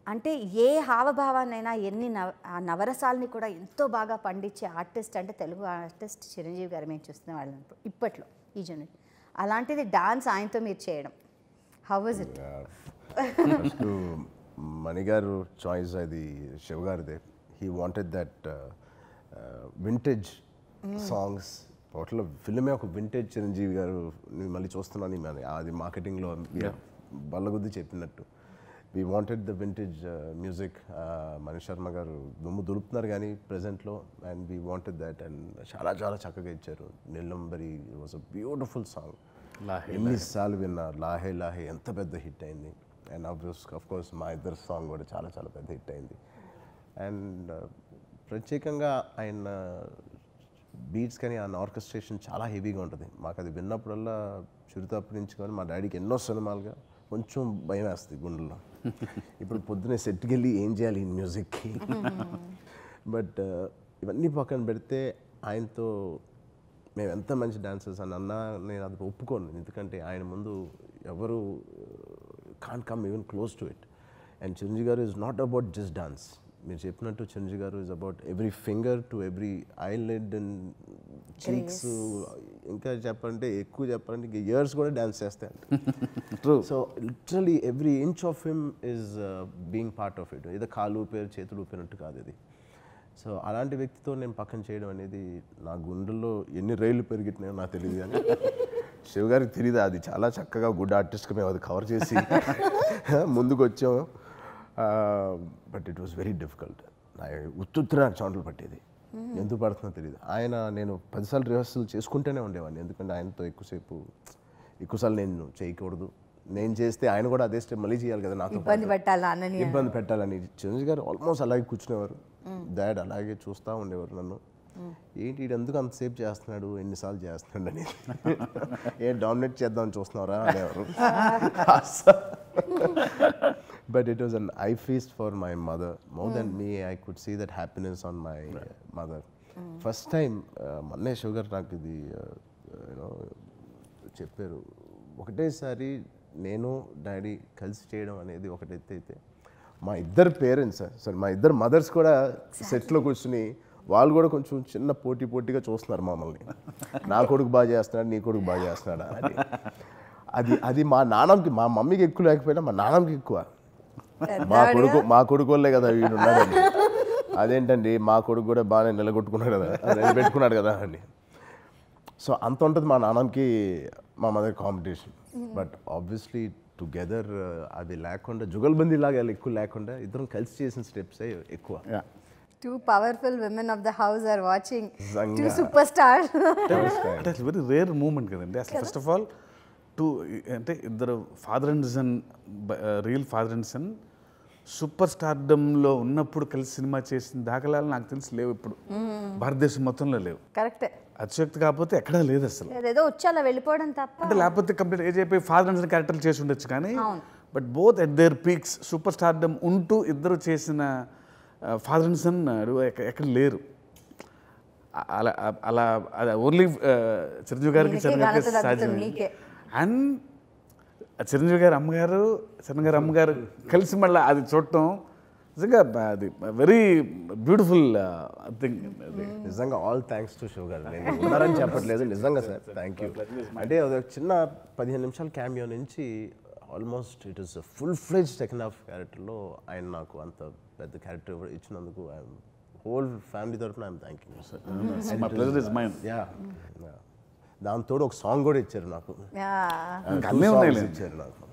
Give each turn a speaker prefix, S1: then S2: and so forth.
S1: అంటే ఏ హావభావాన్నైనా ఎన్ని నవ ఆ నవరసాలని కూడా ఎంతో బాగా పండించే ఆర్టిస్ట్ అంటే తెలుగు ఆర్టిస్ట్ చిరంజీవి గారు మేము చూస్తున్న వాళ్ళని ఇప్పుడు ఇప్పట్లో ఈ జనరేషన్ అలాంటిది డాన్స్ ఆయనతో మీరు చేయడం హౌ వాజ్ ఇట్
S2: ఫస్ట్ మణిగారు చాయిస్ అది శివ్ గారిదే he wanted that vintage songs total ఫిల్మే ఒక వింటేజ్ చిరంజీవి గారు నేను మళ్ళీ చూస్తున్నాను ఈ మన- అది మార్కెటింగ్లో బల్లగుద్ది చెప్పినట్టు we wanted the vintage music Mani Sharma garu దుమ్ము దులుపుతున్నారు కానీ ప్రజెంట్లో and we wanted that and చాలా చాలా చక్కగా ఇచ్చారు Neelambari was a beautiful song ఎన్నిసార్లు విన్నా లాహే లాహే ఎంత పెద్ద హిట్ అయింది అండ్ ఆబ్వియస్ ఆఫ్ కోర్స్ మా ఇద్దరు సాంగ్ కూడా చాలా చాలా పెద్ద హిట్ అయింది అండ్ ప్రత్యేకంగా ఆయన బీట్స్ కానీ ఆయన ఆర్కెస్ట్రేషన్ చాలా హెవీగా ఉంటుంది మాకు అది విన్నప్పుడల్లా చిరుతప్పటి నుంచి కానీ మా డాడీకి ఎన్నో సినిమాలుగా కొంచెం భయం వేస్తుంది గుండెల్లో ఇప్పుడు పొద్దున్నే సెట్కి వెళ్ళి ఏం చేయాలి ఈ మ్యూజిక్కి బట్ ఇవన్నీ పక్కన పెడితే ఆయనతో మేము ఎంత మంచి డాన్సర్స్ అని అన్నా నేను అది ఒప్పుకోను ఎందుకంటే ఆయన ముందు ఎవరు can come even close to it and Chiranjeevi garu is not about just dance మీరు చెప్పినట్టు Chiranjeevi garu is about every finger to every eyelid and cheeks ఇంకా చెప్పాలంటే ఎక్కువ చెప్పాలంటే ఇయర్స్ కూడా డాన్స్ చేస్తాయంట
S3: true
S2: so literally every inch of him is being part of it ఏదో కాలు ఊపారు చేతులు ఊపినట్టు కాదు ఇది సో అలాంటి వ్యక్తితో నేను పక్కన చేయడం అనేది నా గుండెల్లో ఎన్ని రైళ్లు పెరిగినాయో నాకు తెలియదు కానీ శివ గారికి తెలియదు అది చాలా చక్కగా గుడ్ ఆర్టిస్ట్గా మేము అది కవర్ చేసి ముందుకు వచ్చాం but it was very difficult ఉత్తుత్తర నాకు చోట్ల పట్టేది ఎందుకు పడుతుందో తెలియదు ఆయన నేను పదిసార్లు రిహర్సల్ చేసుకుంటూనే ఉండేవాడిని ఎందుకంటే ఆయనతో ఎక్కువసేపు ఎక్కువసార్లు నేను చేయకూడదు నేను చేస్తే ఆయన కూడా అదే స్టెప్ మళ్ళీ చేయాలి కదా నాతో
S1: ఇబ్బంది
S2: పాటు.
S1: పెట్టాలి అన్నని
S2: ఇబ్బంది పెట్టాలని చిరంజీవి గారు ఆల్మోస్ట్ అలాగే కూర్చునేవారు డాడ్ అలాగే చూస్తూ ఉండేవారు నన్ను ఏంటి వీడు ఎందుకు అంతసేపు చేస్తున్నాడు ఎన్నిసార్లు చేస్తున్నాడు అని ఏ డామినేట్ చేద్దామని చూస్తున్నారా అనేవారు but it was an eye feast for my mother more than me I could see that happiness on my mother first time మొన్నే షుగర్ నాకు ఇది యూనో చెప్పారు ఒకటేసారి నేను డాడీ కలిసి చేయడం అనేది ఒకటైతే అయితే మా ఇద్దరు పేరెంట్స్ సార్ మా ఇద్దరు మదర్స్ కూడా సెట్లో కూర్చుని వాళ్ళు కూడా కొంచెం చిన్న పోటీ పోటీగా చూస్తున్నారు మమ్మల్ని నా కొడుకు బాగా చేస్తున్నాడు నీ కొడుకు బాగా చేస్తున్నాడా అని అది అది మా నాన్నకి మా మమ్మీకి ఎక్కువ లేకపోయినా మా నాన్నకి ఎక్కువ మా కొడుకు మా కొడుకు వాళ్ళే కదా వీడు ఉన్నాడని అదేంటండి మా కొడుకు కూడా బాగానే నిలగొట్టుకున్నాడు కదా నిలబెట్టుకున్నాడు కదా అని సో అంత ఉంటుంది మా నాన్నకి మా mother competition but obviously together అది లేకుండా జుగల్బందీ లాగా ఎక్కువ లేకుండా ఇద్దరం కలిసి చేసిన స్టెప్స్ ఎక్కువ
S1: two powerful women of the house are watching too
S2: నిజంగా.
S1: సూపర్ స్టార్
S3: అంటే అసలు వెరీ రేర్ మూమెంట్ కదండి అసలు ఫస్ట్ ఆఫ్ ఆల్ టూ అంటే ఇద్దరు father and son real father and son super స్టార్డమ్లో ఉన్నప్పుడు కలిసి సినిమా చేసిన దాఖలాలు నాకు తెలిసి లేవు ఇప్పుడు భారతదేశం మొత్తంలో లేవు
S1: కరెక్టే
S3: అతిశక్తి కాకపోతే ఎక్కడా లేదు అసలు
S1: ఏదో వచ్చి అలా వెళ్ళిపోవడం తప్ప
S3: అంటే లేకపోతే కంప్లీట్ ఏజ్ అయిపోయి ఫాదర్ అండ్ సన్ క్యారెక్టర్లు చేసి ఉండొచ్చు కానీ but both at their peaks super stardom ఉంటూ ఇద్దరు చేసిన ఫాదర్ అండ్ సన్ ఎక్కడ లేరు అ- అలా అలా అలా ఓన్లీ చిరంజీవి గారికి
S1: ఈయనకే
S3: చరణ్ గారికి
S1: ఘనత దక్కుతుంది,
S3: సాధ్యం
S1: నీకే.
S3: అండ్ చిరంజీవి గారు అమ్మగారు చరణ్ గారు అమ్మగారు కలిసి మళ్ళీ అది చూడటం నిజంగా బ- అది వెరీ బ్యూటిఫుల్ థింగ్ అది
S2: నిజంగా ఆల్ థ్యాంక్స్ టు షో గారు నేను ఉన్నారని చెప్పట్లేదు నిజంగా సార్ థ్యాంక్ యూ అంటే అది ఒక చిన్న పదిహేను నిమిషాల క్యామియో నుంచి almost it is full fledged second half క్యారెక్టర్లో ఆయన నాకు అంత పెద్ద క్యారెక్టర్ ఇచ్చినందుకు ఐఎమ్ హోల్ ఫ్యామిలీ తరఫున I'm thank you sir
S3: my pleasure is mine
S2: yeah దాంతో ఒక సాంగ్ కూడా ఇచ్చారు నాకు
S1: Yeah.
S2: Two
S3: అన్నీ
S2: songs
S3: ఉన్నాయిలే.
S2: ఇచ్చారు నాకు